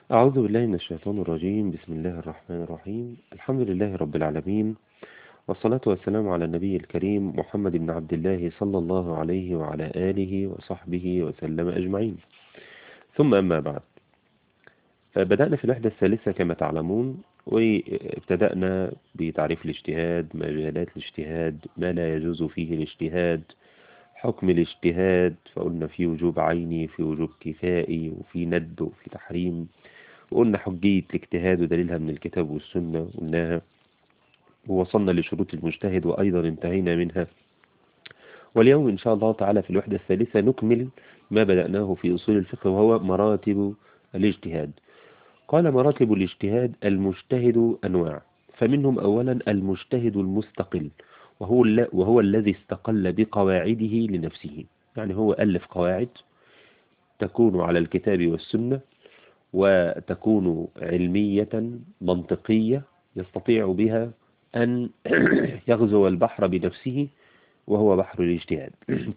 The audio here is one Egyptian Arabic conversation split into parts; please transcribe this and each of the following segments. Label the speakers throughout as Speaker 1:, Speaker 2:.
Speaker 1: أعوذ بالله من الشيطان الرجيم بسم الله الرحمن الرحيم الحمد لله رب العالمين والصلاة والسلام على النبي الكريم محمد بن عبد الله صلى الله عليه وعلى آله وصحبه وسلم أجمعين ثم أما بعد بدأنا في الوحدة الثالثة كما تعلمون وابتدأنا بتعريف الاجتهاد مجالات الاجتهاد ما لا يجوز فيه الاجتهاد حكم الاجتهاد فقلنا في وجوب عيني في وجوب كفائي وفي ند وفي تحريم وقلنا حجية الاجتهاد ودليلها من الكتاب والسنة قلناها ووصلنا لشروط المجتهد وأيضا انتهينا منها واليوم إن شاء الله تعالى في الوحدة الثالثة نكمل ما بدأناه في أصول الفقه وهو مراتب الاجتهاد قال مراتب الاجتهاد المجتهد أنواع فمنهم أولا المجتهد المستقل وهو, وهو الذي استقل بقواعده لنفسه يعني هو ألف قواعد تكون على الكتاب والسنة وتكون علمية منطقية يستطيع بها أن يغزو البحر بنفسه وهو بحر الاجتهاد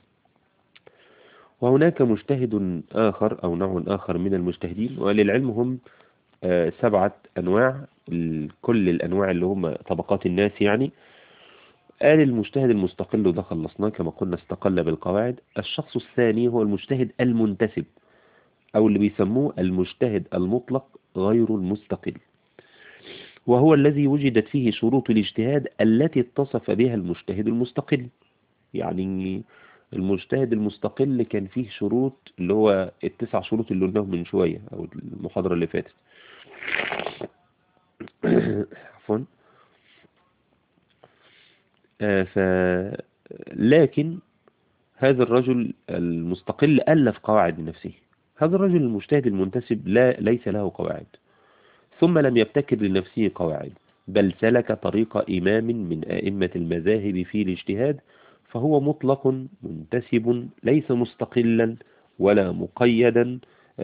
Speaker 1: وهناك مجتهد آخر أو نوع آخر من المجتهدين وللعلم هم سبعة أنواع كل الأنواع اللي هم طبقات الناس يعني قال المجتهد المستقل وده خلصناه كما قلنا استقل بالقواعد الشخص الثاني هو المجتهد المنتسب أو اللي بيسموه المجتهد المطلق غير المستقل وهو الذي وجدت فيه شروط الاجتهاد التي اتصف بها المجتهد المستقل يعني المجتهد المستقل كان فيه شروط اللي هو التسع شروط اللي قلناهم من شوية أو المحاضرة اللي فاتت عفوا آه ف لكن هذا الرجل المستقل ألف قواعد لنفسه هذا الرجل المجتهد المنتسب لا ليس له قواعد ثم لم يبتكر لنفسه قواعد بل سلك طريق إمام من أئمة المذاهب في الاجتهاد فهو مطلق منتسب ليس مستقلا ولا مقيدا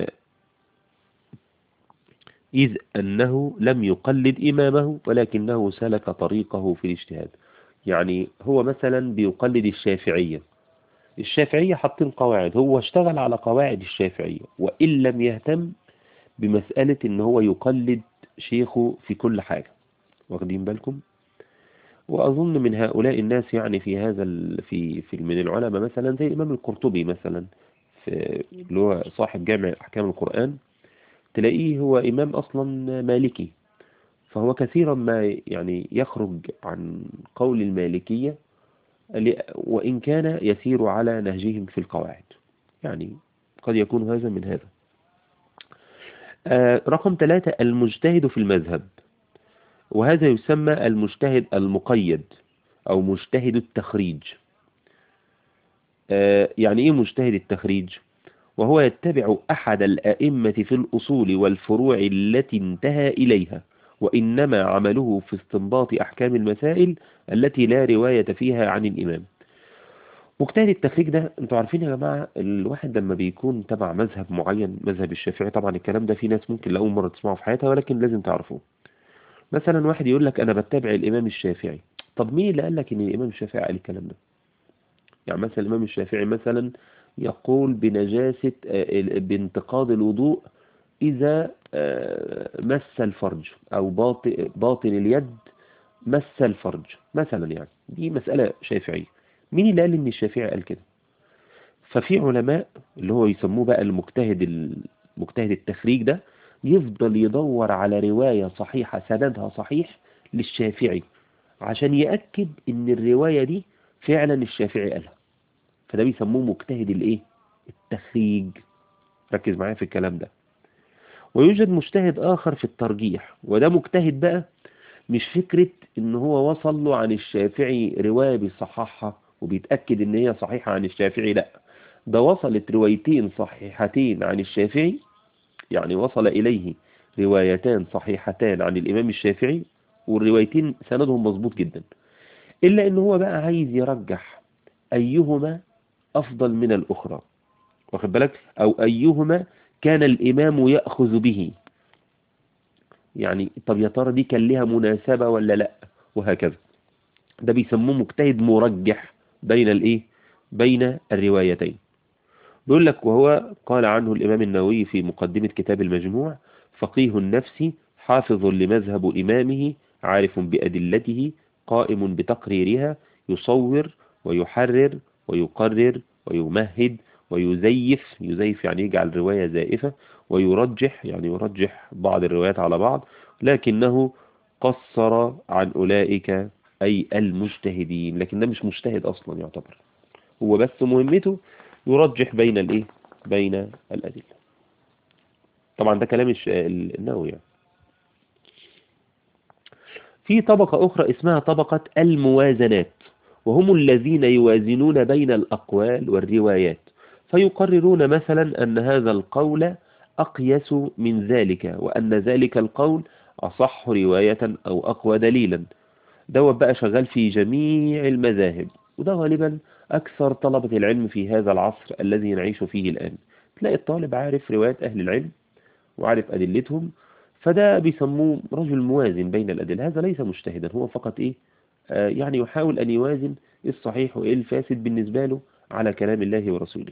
Speaker 1: إذ أنه لم يقلد إمامه ولكنه سلك طريقه في الاجتهاد يعني هو مثلا بيقلد الشافعية الشافعية حاطين قواعد هو اشتغل على قواعد الشافعية وإن لم يهتم بمسألة ان هو يقلد شيخه في كل حاجة واخدين بالكم وأظن من هؤلاء الناس يعني في هذا في في من العلماء مثلا زي الإمام القرطبي مثلا في اللي هو صاحب جامع أحكام القرآن تلاقيه هو إمام أصلا مالكي فهو كثيرا ما يعني يخرج عن قول المالكية وإن كان يسير على نهجهم في القواعد يعني قد يكون هذا من هذا رقم ثلاثة المجتهد في المذهب وهذا يسمى المجتهد المقيد أو مجتهد التخريج يعني إيه مجتهد التخريج وهو يتبع أحد الأئمة في الأصول والفروع التي انتهى إليها وإنما عمله في استنباط أحكام المسائل التي لا رواية فيها عن الإمام مجتهد التخريج ده انتوا عارفين يا جماعة الواحد لما بيكون تبع مذهب معين مذهب الشافعي طبعا الكلام ده في ناس ممكن لأول مرة تسمعه في حياتها ولكن لازم تعرفوه مثلا واحد يقول لك أنا بتبع الإمام الشافعي طب مين اللي قال لك إن الإمام الشافعي قال الكلام ده يعني مثلا الإمام الشافعي مثلا يقول بنجاسة بانتقاض الوضوء إذا مس الفرج أو باطن اليد مس الفرج مثلا يعني دي مسألة شافعية مين اللي قال ان الشافعي قال كده ففي علماء اللي هو يسموه بقى المجتهد المجتهد التخريج ده يفضل يدور على رواية صحيحة سندها صحيح للشافعي عشان يأكد ان الرواية دي فعلا الشافعي قالها فده بيسموه مجتهد الايه التخريج ركز معايا في الكلام ده ويوجد مجتهد آخر في الترجيح وده مجتهد بقى مش فكرة ان هو وصل له عن الشافعي رواية بيصححها وبيتأكد ان هي صحيحة عن الشافعي لا ده وصلت روايتين صحيحتين عن الشافعي يعني وصل إليه روايتان صحيحتان عن الإمام الشافعي والروايتين سندهم مظبوط جدا إلا ان هو بقى عايز يرجح أيهما أفضل من الأخرى واخد بالك أو أيهما كان الإمام يأخذ به يعني طب يا ترى دي كان لها مناسبة ولا لا وهكذا ده بيسموه مجتهد مرجح بين الايه بين الروايتين بيقول لك وهو قال عنه الإمام النووي في مقدمة كتاب المجموع فقيه النفس حافظ لمذهب إمامه عارف بأدلته قائم بتقريرها يصور ويحرر ويقرر ويمهد ويزيف يزيف يعني يجعل رواية زائفة ويرجح يعني يرجح بعض الروايات على بعض لكنه قصر عن أولئك أي المجتهدين لكن ده مش مجتهد أصلا يعتبر هو بس مهمته يرجح بين الإيه بين الأدلة طبعا ده كلام النووي يعني. في طبقة أخرى اسمها طبقة الموازنات وهم الذين يوازنون بين الأقوال والروايات فيقررون مثلا أن هذا القول أقيس من ذلك وأن ذلك القول أصح رواية أو أقوى دليلا دوت بقى شغال في جميع المذاهب وده غالبا أكثر طلبة العلم في هذا العصر الذي نعيش فيه الآن تلاقي الطالب عارف روايات أهل العلم وعارف أدلتهم فده بيسموه رجل موازن بين الأدلة هذا ليس مجتهدا هو فقط إيه آه يعني يحاول أن يوازن الصحيح وإيه الفاسد بالنسبة له على كلام الله ورسوله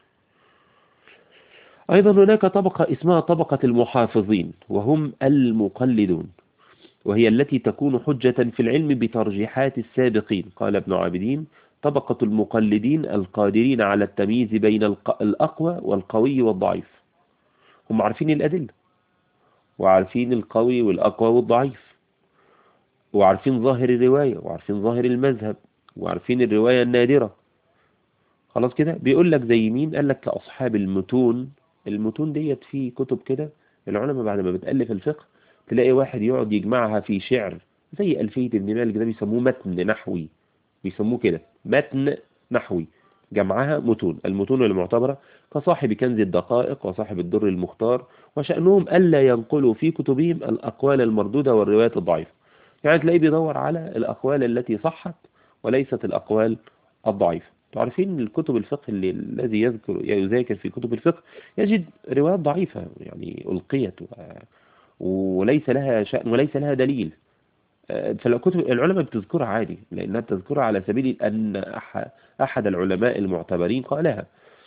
Speaker 1: أيضا هناك طبقة اسمها طبقة المحافظين وهم المقلدون وهي التي تكون حجة في العلم بترجيحات السابقين قال ابن عابدين طبقة المقلدين القادرين على التمييز بين الأقوى والقوي والضعيف هم عارفين الأدلة وعارفين القوي والأقوى والضعيف وعارفين ظاهر الرواية وعارفين ظاهر المذهب وعارفين الرواية النادرة خلاص كده بيقول لك زي مين قال لك كأصحاب المتون المتون ديت في كتب كده العلماء بعد ما بتألف الفقه تلاقي واحد يقعد يجمعها في شعر زي ألفية ابن مالك ده بيسموه متن نحوي بيسموه كده متن نحوي جمعها متون المتون المعتبرة كصاحب كنز الدقائق وصاحب الدر المختار وشأنهم ألا ينقلوا في كتبهم الأقوال المردودة والروايات الضعيفة يعني تلاقيه بيدور على الأقوال التي صحت وليست الأقوال الضعيفة تعرفين الكتب الفقه اللي الذي يذكر يذاكر في كتب الفقه يجد روايات ضعيفة يعني ألقيت وليس لها شأن وليس لها دليل فالكتب العلماء بتذكرها عادي لأنها بتذكرها على سبيل أن أحد العلماء المعتبرين قالها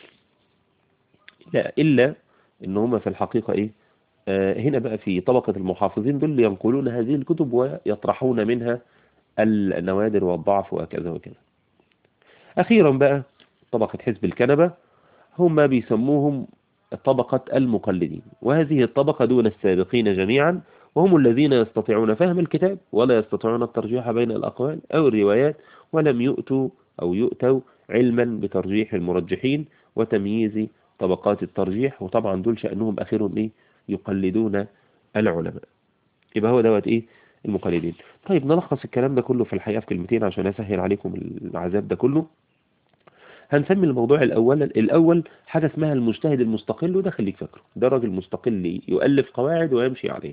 Speaker 1: لا إلا إن هم في الحقيقة إيه هنا بقى في طبقة المحافظين دول ينقلون هذه الكتب ويطرحون منها النوادر والضعف وكذا وكذا أخيرا بقى طبقة حزب الكنبة هم بيسموهم طبقة المقلدين وهذه الطبقة دون السابقين جميعا وهم الذين يستطيعون فهم الكتاب ولا يستطيعون الترجيح بين الأقوال أو الروايات ولم يؤتوا أو يؤتوا علما بترجيح المرجحين وتمييز طبقات الترجيح وطبعا دول شأنهم أخيرهم إيه يقلدون العلماء يبقى هو دوت إيه المقلدين طيب نلخص الكلام ده كله في الحقيقة في كلمتين عشان أسهل عليكم العذاب ده كله هنسمي الموضوع الأول الأول حاجة اسمها المجتهد المستقل وده خليك فاكره ده راجل مستقل يؤلف قواعد ويمشي عليه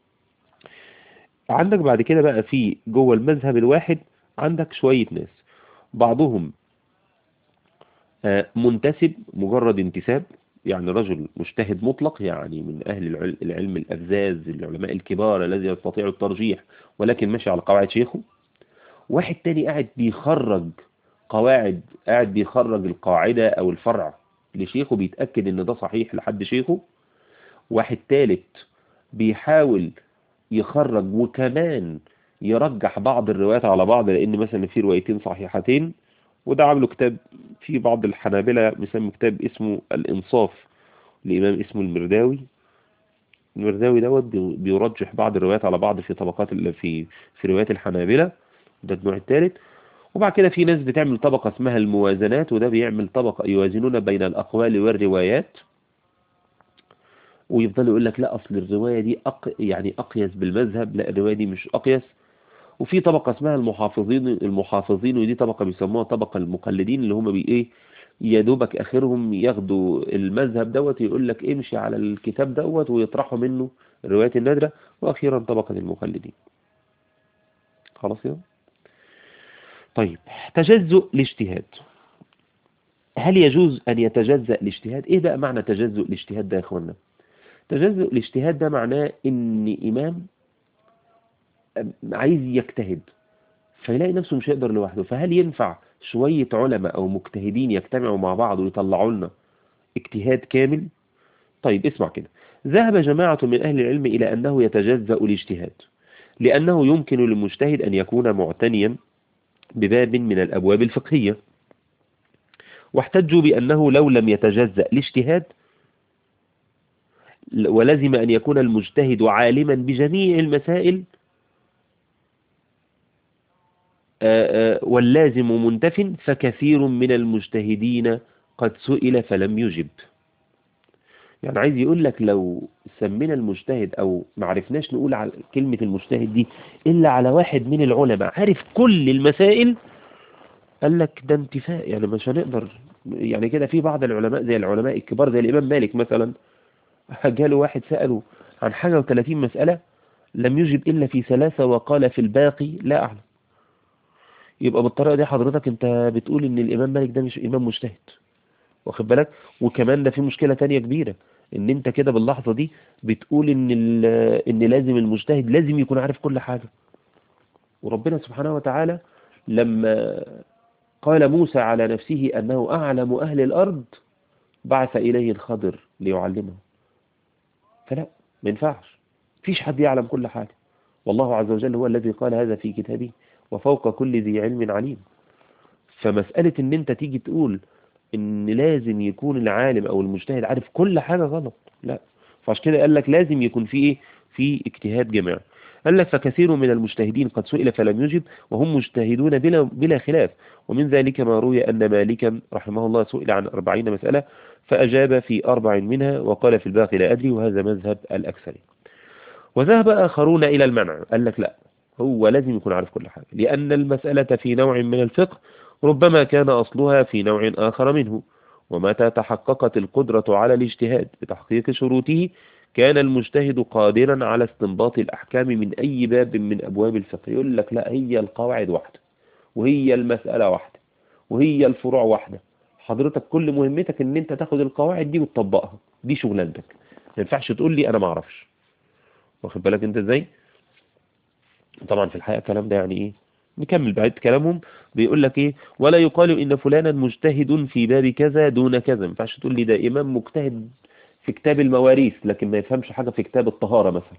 Speaker 1: عندك بعد كده بقى في جوه المذهب الواحد عندك شوية ناس بعضهم منتسب مجرد انتساب يعني رجل مجتهد مطلق يعني من أهل العلم الأفزاز العلماء الكبار الذي يستطيع الترجيح ولكن ماشي على قواعد شيخه واحد تاني قاعد بيخرج قواعد قاعد بيخرج القاعدة أو الفرع لشيخه بيتأكد إن ده صحيح لحد شيخه واحد تالت بيحاول يخرج وكمان يرجح بعض الروايات على بعض لأن مثلا في روايتين صحيحتين وده عامله كتاب في بعض الحنابلة مسمي كتاب اسمه الإنصاف لإمام اسمه المرداوي المرداوي دوت بيرجح بعض الروايات على بعض في طبقات في في روايات الحنابلة ده النوع الثالث وبعد كده في ناس بتعمل طبقة اسمها الموازنات وده بيعمل طبقة يوازنون بين الأقوال والروايات ويفضل يقول لك لا أصل الرواية دي أق... يعني أقيس بالمذهب لا الرواية دي مش أقيس وفي طبقة اسمها المحافظين المحافظين ودي طبقة بيسموها طبقة المقلدين اللي هم بي ايه يا دوبك اخرهم ياخدوا المذهب دوت يقول لك امشي على الكتاب دوت ويطرحوا منه الروايات النادرة واخيرا طبقة المقلدين خلاص كده طيب تجزؤ الاجتهاد هل يجوز ان يتجزأ الاجتهاد ايه بقى معنى تجزؤ الاجتهاد ده يا اخوانا تجزؤ الاجتهاد ده معناه ان امام عايز يجتهد فيلاقي نفسه مش هيقدر لوحده فهل ينفع شوية علماء أو مجتهدين يجتمعوا مع بعض ويطلعوا لنا اجتهاد كامل طيب اسمع كده ذهب جماعة من أهل العلم إلى أنه يتجزأ الاجتهاد لأنه يمكن للمجتهد أن يكون معتنيا بباب من الأبواب الفقهية واحتجوا بأنه لو لم يتجزأ الاجتهاد ولزم أن يكون المجتهد عالما بجميع المسائل واللازم منتف فكثير من المجتهدين قد سئل فلم يجب يعني عايز يقول لك لو سمينا المجتهد او ما عرفناش نقول على كلمة المجتهد دي الا على واحد من العلماء عارف كل المسائل قال لك ده انتفاء يعني مش هنقدر يعني كده في بعض العلماء زي العلماء الكبار زي الامام مالك مثلا جاله واحد سأله عن حاجة وثلاثين مسألة لم يجب إلا في ثلاثة وقال في الباقي لا أعلم يبقى بالطريقة دي حضرتك انت بتقول ان الامام مالك ده مش امام مجتهد واخد بالك وكمان ده في مشكلة تانية كبيرة ان انت كده باللحظة دي بتقول ان ان لازم المجتهد لازم يكون عارف كل حاجة وربنا سبحانه وتعالى لما قال موسى على نفسه انه اعلم اهل الارض بعث اليه الخضر ليعلمه فلا ما ينفعش فيش حد يعلم كل حاجة والله عز وجل هو الذي قال هذا في كتابه وفوق كل ذي علم عليم فمسألة ان انت تيجي تقول ان لازم يكون العالم او المجتهد عارف كل حاجة غلط لا فعشان كده قال لك لازم يكون في ايه في اجتهاد جماعي قال لك فكثير من المجتهدين قد سئل فلم يجب وهم مجتهدون بلا, بلا خلاف ومن ذلك ما روي أن مالكا رحمه الله سئل عن أربعين مسألة فأجاب في أربع منها وقال في الباقي لا أدري وهذا مذهب الأكثر وذهب آخرون إلى المنع قال لك لا هو لازم يكون عارف كل حاجة لأن المسألة في نوع من الفقه ربما كان أصلها في نوع آخر منه ومتى تحققت القدرة على الاجتهاد بتحقيق شروطه كان المجتهد قادرا على استنباط الأحكام من أي باب من أبواب الفقه يقول لك لا هي القواعد واحدة وهي المسألة واحدة وهي الفروع واحدة حضرتك كل مهمتك ان انت تاخد القواعد دي وتطبقها دي شغلانتك ما ينفعش تقول لي انا ما اعرفش واخد بالك انت ازاي طبعا في الحقيقة الكلام ده يعني ايه نكمل بعد كلامهم بيقول لك ايه ولا يقال ان فلانا مجتهد في باب كذا دون كذا ما ينفعش تقول لي ده امام مجتهد في كتاب المواريث لكن ما يفهمش حاجة في كتاب الطهارة مثلا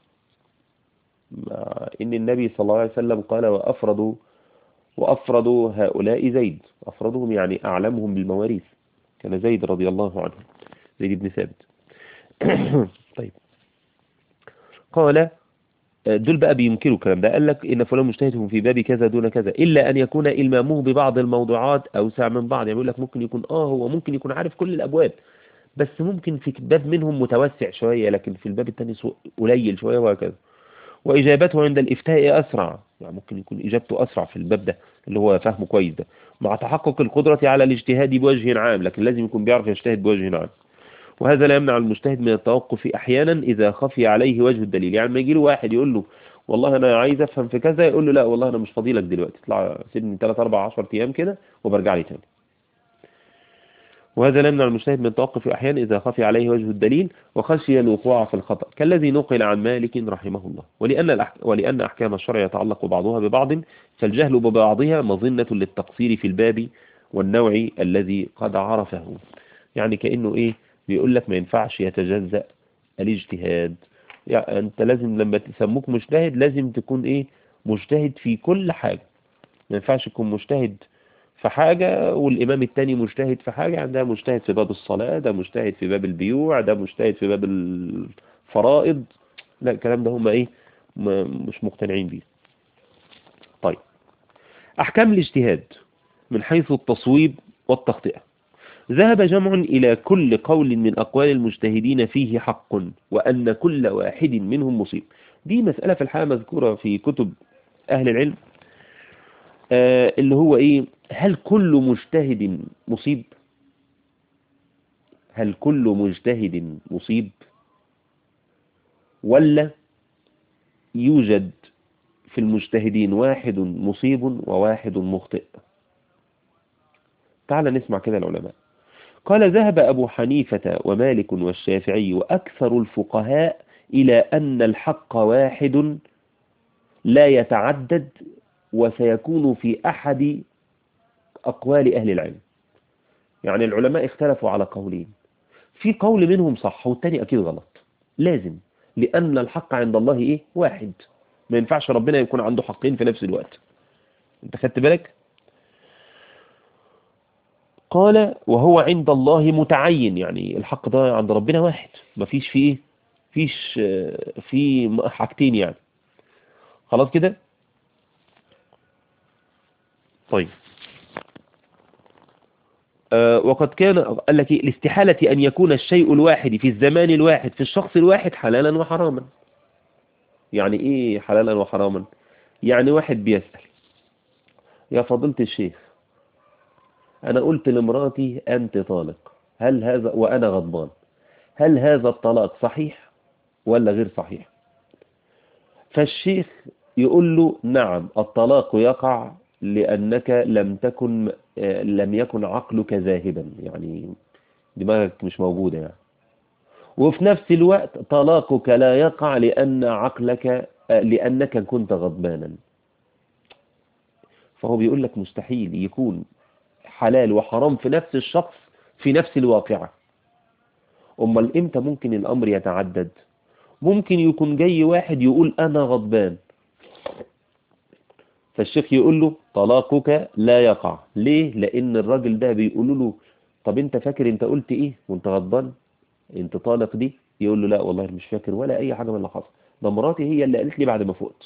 Speaker 1: إن النبي صلى الله عليه وسلم قال وأفردوا وأفردوا هؤلاء زيد أفردهم يعني أعلمهم بالمواريث كان زيد رضي الله عنه زيد بن ثابت طيب قال دول بقى بينكروا الكلام ده قال لك إن فلان مجتهد في باب كذا دون كذا إلا أن يكون إلمامه ببعض الموضوعات أوسع من بعض يعني يقول لك ممكن يكون آه هو ممكن يكون عارف كل الأبواب بس ممكن في باب منهم متوسع شوية لكن في الباب الثاني قليل شوية وهكذا وإجابته عند الإفتاء أسرع يعني ممكن يكون إجابته أسرع في الباب ده اللي هو فهمه كويس ده مع تحقق القدرة على الاجتهاد بوجه عام لكن لازم يكون بيعرف يجتهد بوجه عام وهذا لا يمنع المجتهد من التوقف أحيانا إذا خفي عليه وجه الدليل يعني ما يجي له واحد يقول له والله أنا عايز أفهم في كذا يقول له لا والله أنا مش فاضيلك دلوقتي اطلع سيبني 3 4 10 أيام كده وبرجع لي تاني وهذا لا يمنع المجتهد من التوقف أحيانا إذا خفي عليه وجه الدليل وخشي الوقوع في الخطأ كالذي نقل عن مالك رحمه الله ولأن, الأحك... ولأن أحكام الشرع يتعلق بعضها ببعض فالجهل ببعضها مظنة للتقصير في الباب والنوع الذي قد عرفه يعني كأنه إيه بيقول لك ما ينفعش يتجزأ الاجتهاد يعني أنت لازم لما تسموك مجتهد لازم تكون إيه مجتهد في كل حاجة ما ينفعش تكون مجتهد في حاجة والإمام التاني مجتهد في حاجة يعني ده مجتهد في باب الصلاة ده مجتهد في باب البيوع ده مجتهد في باب الفرائض لا الكلام ده هم إيه مش مقتنعين بيه طيب أحكام الاجتهاد من حيث التصويب والتخطئة ذهب جمع إلى كل قول من أقوال المجتهدين فيه حق وأن كل واحد منهم مصيب دي مسألة في الحقيقة مذكورة في كتب أهل العلم آه اللي هو إيه هل كل مجتهد مصيب هل كل مجتهد مصيب ولا يوجد في المجتهدين واحد مصيب وواحد مخطئ تعال نسمع كده العلماء قال ذهب أبو حنيفة ومالك والشافعي وأكثر الفقهاء إلى أن الحق واحد لا يتعدد وسيكون في أحد أقوال أهل العلم يعني العلماء اختلفوا على قولين في قول منهم صح والتاني أكيد غلط لازم لأن الحق عند الله إيه واحد ما ينفعش ربنا يكون عنده حقين في نفس الوقت انت خدت بالك قال وهو عند الله متعين يعني الحق ده عند ربنا واحد ما فيش فيه ايه فيش في حاجتين يعني خلاص كده طيب آه وقد كان قال لك الاستحالة أن يكون الشيء الواحد في الزمان الواحد في الشخص الواحد حلالا وحراما يعني ايه حلالا وحراما يعني واحد بيسأل يا فضيلة الشيخ أنا قلت لمراتي أنت طالق هل هذا وأنا غضبان هل هذا الطلاق صحيح ولا غير صحيح فالشيخ يقول له نعم الطلاق يقع لأنك لم تكن لم يكن عقلك ذاهبا يعني دماغك مش موجودة يعني وفي نفس الوقت طلاقك لا يقع لأن عقلك لأنك كنت غضبانا فهو بيقول لك مستحيل يكون حلال وحرام في نفس الشخص في نفس الواقعة أمال إمتى ممكن الأمر يتعدد ممكن يكون جاي واحد يقول أنا غضبان فالشيخ يقول له طلاقك لا يقع ليه لأن الراجل ده بيقول له طب انت فاكر انت قلت ايه وانت غضبان انت طالق دي يقول له لا والله مش فاكر ولا اي حاجة من اللي حصل ده مراتي هي اللي قالت لي بعد ما فقت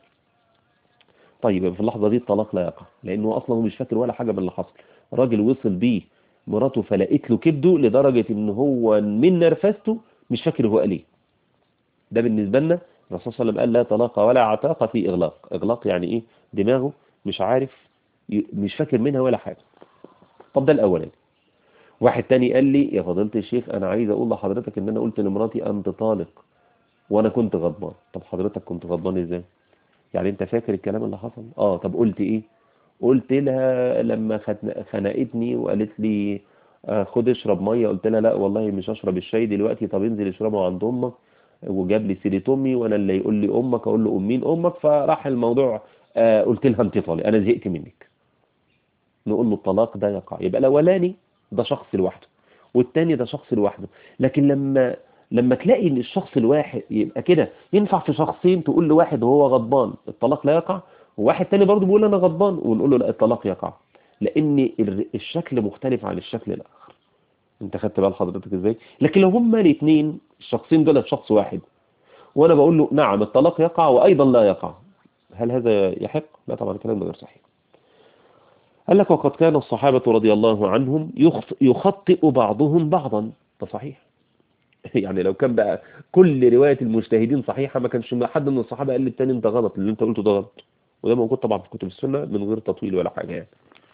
Speaker 1: طيب في اللحظة دي الطلاق لا يقع لانه اصلا هو مش فاكر ولا حاجة من اللي حصل راجل وصل بيه مراته فلقيت له كبده لدرجة ان هو من نرفزته مش فاكر هو قال ايه ده بالنسبة لنا الرسول صلى الله عليه وسلم قال لا طلاق ولا عتاق في اغلاق اغلاق يعني ايه دماغه مش عارف مش فاكر منها ولا حاجة طب ده الاولاني واحد تاني قال لي يا فضيلة الشيخ انا عايز اقول لحضرتك ان انا قلت لمراتي انت طالق وانا كنت غضبان طب حضرتك كنت غضبان ازاي يعني انت فاكر الكلام اللي حصل اه طب قلت ايه قلت لها لما خنقتني وقالت لي آه خد اشرب ميه قلت لها لا والله مش هشرب الشاي دلوقتي طب انزل اشربه عند امك وجاب لي سيره امي وانا اللي يقول لي امك اقول له امين امك فراح الموضوع آه قلت لها انت طالق انا زهقت منك نقول له الطلاق ده يقع يبقى الاولاني ده شخص لوحده والتاني ده شخص لوحده لكن لما لما تلاقي ان الشخص الواحد يبقى كده ينفع في شخصين تقول لواحد وهو غضبان الطلاق لا يقع وواحد تاني برضه بيقول انا غضبان ونقول له لا الطلاق يقع لان الشكل مختلف عن الشكل الاخر انت خدت بال حضرتك ازاي لكن لو هما الاثنين الشخصين دول شخص واحد وانا بقول له نعم الطلاق يقع وايضا لا يقع هل هذا يحق لا طبعا الكلام ده غير صحيح قال لك وقد كان الصحابة رضي الله عنهم يخطئ بعضهم بعضا ده صحيح يعني لو كان بقى كل رواية المجتهدين صحيحة ما كانش حد من الصحابة قال للتاني انت غلط اللي انت قلته ده غلط وده موجود طبعا في كتب السنة من غير تطويل ولا حاجة يعني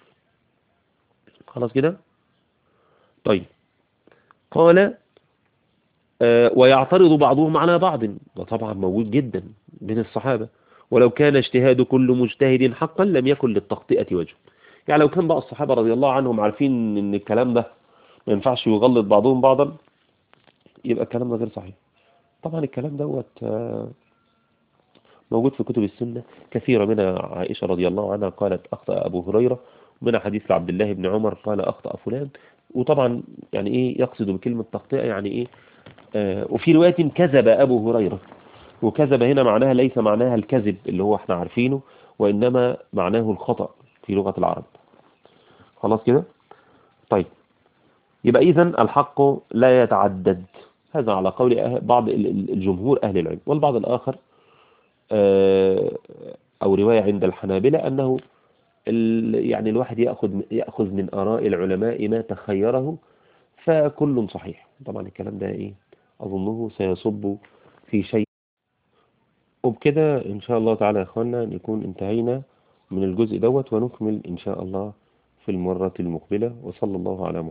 Speaker 1: خلاص كده طيب قال آه ويعترض بعضهم على بعض ده طبعا موجود جدا بين الصحابة ولو كان اجتهاد كل مجتهد حقا لم يكن للتخطئة وجه يعني لو كان بقى الصحابة رضي الله عنهم عارفين ان الكلام ده ما ينفعش يغلط بعضهم بعضا يبقى الكلام ده غير صحيح طبعا الكلام دوت موجود في كتب السنة كثيرة منها عائشة رضي الله عنها قالت أخطأ أبو هريرة ومنها حديث لعبد الله بن عمر قال أخطأ فلان وطبعا يعني إيه يقصد بكلمة تخطئة يعني إيه آه وفي رواية كذب أبو هريرة وكذب هنا معناها ليس معناها الكذب اللي هو احنا عارفينه وإنما معناه الخطأ في لغة العرب خلاص كده طيب يبقى إذا الحق لا يتعدد هذا على قول أه بعض الجمهور أهل العلم والبعض الآخر أو رواية عند الحنابلة أنه يعني الواحد يأخذ يأخذ من آراء العلماء ما تخيره فكل صحيح طبعا الكلام ده إيه أظنه سيصب في شيء وبكده إن شاء الله تعالى يا أخوانا نكون انتهينا من الجزء دوت ونكمل إن شاء الله في المرة المقبلة وصلى الله على محمد